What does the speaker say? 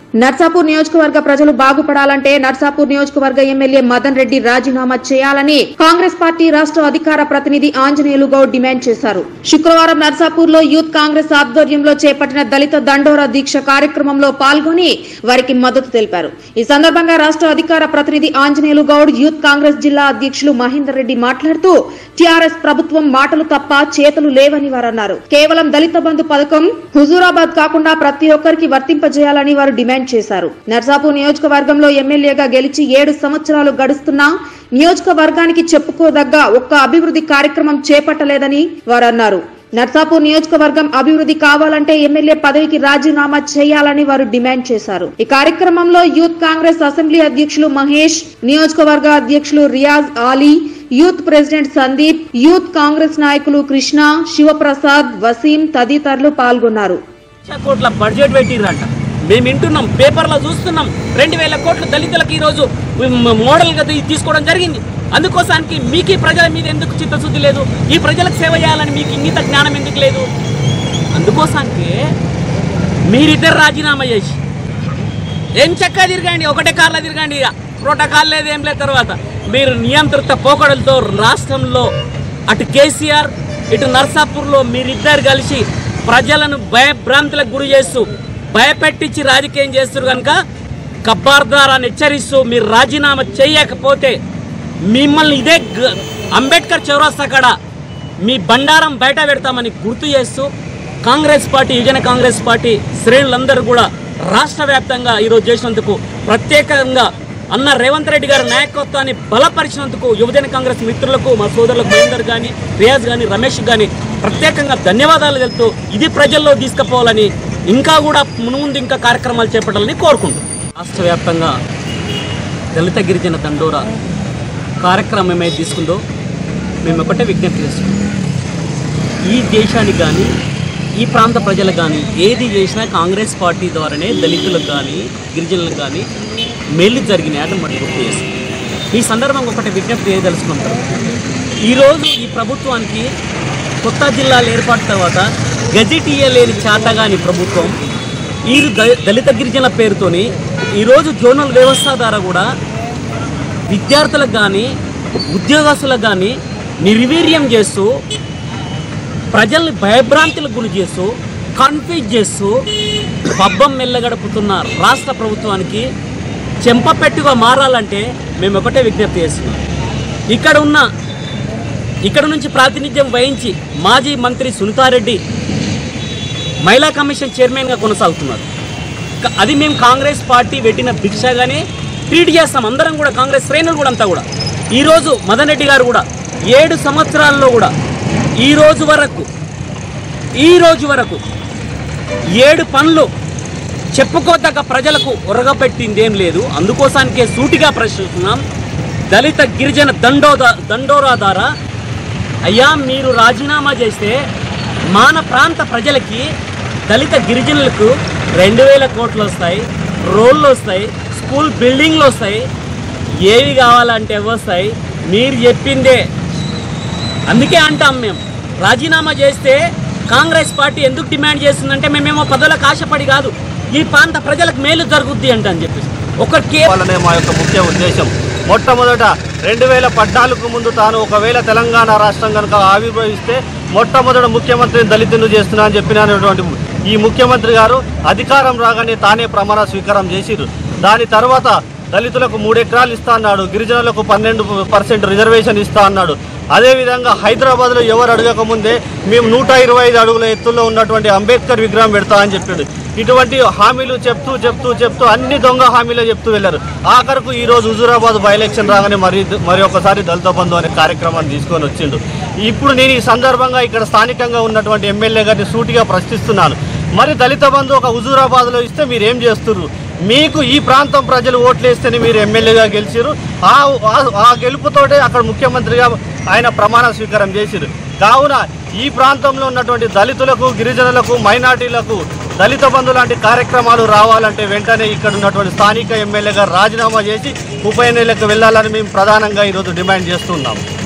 నర్సాపూర్ నియోజకవర్గ ప్రజలు బాగుపడాలంటే నర్సాపూర్ నియోజకవర్గ ఎమ్మెల్యే మదన్ రెడ్డి రాజీనామా చేయాలని కాంగ్రెస్ పార్టీ రాష్ట్ర అధికార ప్రతినిధి ఆంజనేయులు గౌడ్ డిమాండ్ చేశారు శుక్రవారం నర్సాపూర్ లో యూత్ కాంగ్రెస్ ఆధ్వర్యంలో చేపట్టిన దళిత దండోరా దీక్ష కార్యక్రమంలో పాల్గొని వారికి మద్దతు తెలిపారు ఈ సందర్భంగా రాష్ట్ర అధికార ప్రతినిధి ఆంజనేయులు గౌడ్ యూత్ కాంగ్రెస్ జిల్లా అధ్యక్షులు మహేందర్ రెడ్డి మాట్లాడుతూ టీఆర్ఎస్ ప్రభుత్వం మాటలు తప్ప చేతులు లేవని వారు అన్నారు కేవలం దళిత బంధు పథకం హుజూరాబాద్ కాకుండా ప్రతి ఒక్కరికి వర్తింపజేయాలని వారు డిమాండ్ చేశారు నర్సాపూర్ నియోజకవర్గంలో ఎమ్మెల్యేగా గెలిచి ఏడు సంవత్సరాలు గడుస్తున్నా నియోజకవర్గానికి చెప్పుకోదగ్గ ఒక్క అభివృద్ధి కార్యక్రమం చేపట్టలేదని వారు అన్నారు నర్సాపూర్ నియోజకవర్గం అభివృద్ధి కావాలంటే ఎమ్మెల్యే పదవికి రాజీనామా చేయాలని వారు డిమాండ్ చేశారు ఈ కార్యక్రమంలో యూత్ కాంగ్రెస్ అసెంబ్లీ అధ్యక్షులు మహేష్ నియోజకవర్గ అధ్యక్షులు Riyaz Ali youth president Sandeep youth Congress నాయకులు కృష్ణ శివప్రసాద్ వసీం తదితరులు పాల్గొన్నారు లక్ష కోట్ల బడ్జెట్ పెట్టిర్రంట మేము వింటున్నాం పేపర్లో చూస్తున్నాం రెండు వేల కోట్ల దళితులకు ఈరోజు మోడల్గా తీ- తీసుకోవడం జరిగింది అందుకోసానికి మీకు ఈ ప్రజల మీద ఎందుకు చిత్తశుద్ధి లేదు ఈ ప్రజలకు సేవ చేయాలని మీకు ఇంగిత జ్ఞానం ఎందుకు లేదు అందుకోసానికి మీరిద్దరు రాజీనామా చేసి ఏం చక్కగా తిరగండి ఒకటే కార్లో తిరగండి ఇక ప్రోటోకాల్ లేదు ఏం లేదు తర్వాత మీరు నియంత్రిత పోకడలతో రాష్ట్రంలో అటు కేసీఆర్ ఇటు నర్సాపూర్లో మీరిద్దరు కలిసి ప్రజలను భయభ్రాంతులకు గురి చేస్తూ భయపెట్టించి రాజకీయం చేస్తారు కనుక కబ్బార్దారాన్ని హెచ్చరిస్తూ మీరు రాజీనామా చేయకపోతే మిమ్మల్ని ఇదే గ- అంబేద్కర్ చౌరస్తా కాడ మీ బండారం బయట పెడతామని గుర్తు చేస్తూ కాంగ్రెస్ పార్టీ యువజన కాంగ్రెస్ పార్టీ శ్రేణులందరూ కూడా రాష్ట్ర వ్యాప్తంగా ఈరోజు చేసినందుకు ప్రత్యేకంగా అన్న రేవంత్ రెడ్డి గారి నాయకత్వాన్ని బలపరిచినందుకు యువజన కాంగ్రెస్ మిత్రులకు మా సోదరులకు మహేందర్ కానీ రియాజ్ కానీ రమేష్ కానీ ప్రత్యేకంగా ధన్యవాదాలు తెలుపుతూ ఇది ప్రజల్లో తీసుకుపోవాలని ఇంకా కూడా మునుముందు ఇంకా కార్యక్రమాలు చేపట్టాలని కోరుకుంటున్నాం రాష్ట్ర వ్యాప్తంగా దళిత గిరిజన దండోరా కార్యక్రమం ఏమైతే తీసుకుందో మేము ఒకటే విజ్ఞప్తి చేస్తున్నాం ఈ దేశానికి కానీ ఈ ప్రాంత ప్రజలకు కానీ ఏది చేసినా కాంగ్రెస్ పార్టీ ద్వారానే దళితులకు కానీ గిరిజనులకు కానీ మేలు జరిగినాయి అని మనం గుర్తు చేస్తాం ఈ సందర్భంగా ఒకటి విజ్ఞప్తి చేయదలుచుకుంటాం ఈరోజు ఈ ప్రభుత్వానికి కొత్త జిల్లాల ఏర్పాటు తర్వాత గజెట్ ఇయ్యలేని చేతగాని ప్రభుత్వం ఈ ద- దళిత గిరిజనుల పేరుతోని ఈరోజు జోనల్ వ్యవస్థ ద్వారా కూడా విద్యార్థులకు కానీ ఉద్యోగస్తులకు కానీ నిర్వీర్యం చేస్తూ ప్రజల్ని భయభ్రాంతులకు గురి చేస్తూ కన్ఫ్యూజ్ చేస్తూ పబ్బం మెల్లగడుపుతున్న రాష్ట్ర ప్రభుత్వానికి చెంపపెట్టుగా మారాలంటే మేము ఒకటే విజ్ఞప్తి చేస్తున్నాం ఇక్కడ ఉన్న ఇక్కడ నుంచి ప్రాతినిధ్యం వహించి మాజీ మంత్రి సునీతారెడ్డి మహిళా కమిషన్ చైర్మన్గా కొనసాగుతున్నారు క- అది మేము కాంగ్రెస్ పార్టీ పెట్టిన భిక్షగానే ట్రీట్ చేస్తాం అందరం కూడా కాంగ్రెస్ శ్రేణులు కూడా అంతా కూడా ఈరోజు మదన్ రెడ్డి గారు కూడా ఏడు సంవత్సరాల్లో కూడా ఈ రోజు వరకు ఈ రోజు వరకు ఏడు పనులు చెప్పుకోదగ్గ ప్రజలకు ఒరగపెట్టిందేం లేదు అందుకోసానికే సూటిగా ప్రశ్నిస్తున్నాం దళిత గిరిజన దండోద దండోరా ద్వారా అయ్యా మీరు రాజీనామా చేస్తే మాన ప్రాంత ప్రజలకి దళిత గిరిజనులకు రెండు వేల కోట్లు వస్తాయి రోళ్ళు వస్తాయి స్కూల్ బిల్డింగ్లు వస్తాయి ఏవి కావాలంటే అవి వస్తాయి మీరు చెప్పిందే అందుకే అంటాం మేము రాజీనామా చేస్తే కాంగ్రెస్ పార్టీ ఎందుకు డిమాండ్ చేస్తుందంటే మేమేమో పదవులకు ఆశపడి కాదు ఈ ప్రాంత ప్రజలకు మేలు జరుగుద్ది అంట అని చెప్పేసి ఒకరికి వాళ్ళనే మా యొక్క ముఖ్య ఉద్దేశం మొట్టమొదట రెండు వేల పద్నాలుగు ముందు తాను ఒకవేళ తెలంగాణ రాష్ట్రం కనుక ఆవిర్భవిస్తే మొట్టమొదట ముఖ్యమంత్రిని దళితులు చేస్తున్నా అని చెప్పినటువంటి ఈ ముఖ్యమంత్రి గారు అధికారం రాగానే తానే ప్రమాణ స్వీకారం చేసిరు దాని తర్వాత దళితులకు మూడు ఎకరాలు ఇస్తా అన్నాడు గిరిజనులకు పన్నెండు పర్సెంట్ రిజర్వేషన్ ఇస్తా అన్నాడు అదేవిధంగా హైదరాబాద్లో ఎవరు అడగకముందే మేము నూట ఇరవై ఐదు అడుగుల ఎత్తులో ఉన్నటువంటి అంబేద్కర్ విగ్రహం పెడతా అని చెప్పాడు ఇటువంటి హామీలు చెప్తూ చెప్తూ చెప్తూ అన్ని దొంగ హామీలే చెప్తూ వెళ్ళారు ఆఖరకు ఈ రోజు హుజూరాబాద్ బై ఎలక్షన్ రాగానే మరి మరి ఒకసారి దళిత బంధు అనే కార్యక్రమాన్ని తీసుకొని వచ్చిండు ఇప్పుడు నేను ఈ సందర్భంగా ఇక్కడ స్థానికంగా ఉన్నటువంటి ఎమ్మెల్యే గారిని సూటిగా ప్రశ్నిస్తున్నాను మరి దళిత బంధు ఒక హుజూరాబాద్లో ఇస్తే మీరు ఏం చేస్తున్నారు మీకు ఈ ప్రాంతం ప్రజలు ఓట్లేస్తేనే మీరు ఎమ్మెల్యేగా గెలిచారు ఆ ఆ- ఆ గెలుపుతోటే అక్కడ ముఖ్యమంత్రిగా ఆయన ప్రమాణ స్వీకారం చేసిరు కావున ఈ ప్రాంతంలో ఉన్నటువంటి దళితులకు గిరిజనులకు మైనార్టీలకు దళిత బంధు లాంటి కార్యక్రమాలు రావాలంటే వెంటనే ఇక్కడ ఉన్నటువంటి స్థానిక ఎమ్మెల్యేగా రాజీనామా చేసి ఉప ఎన్నికలకు వెళ్ళాలని మేము ప్రధానంగా ఈరోజు డిమాండ్ చేస్తున్నాం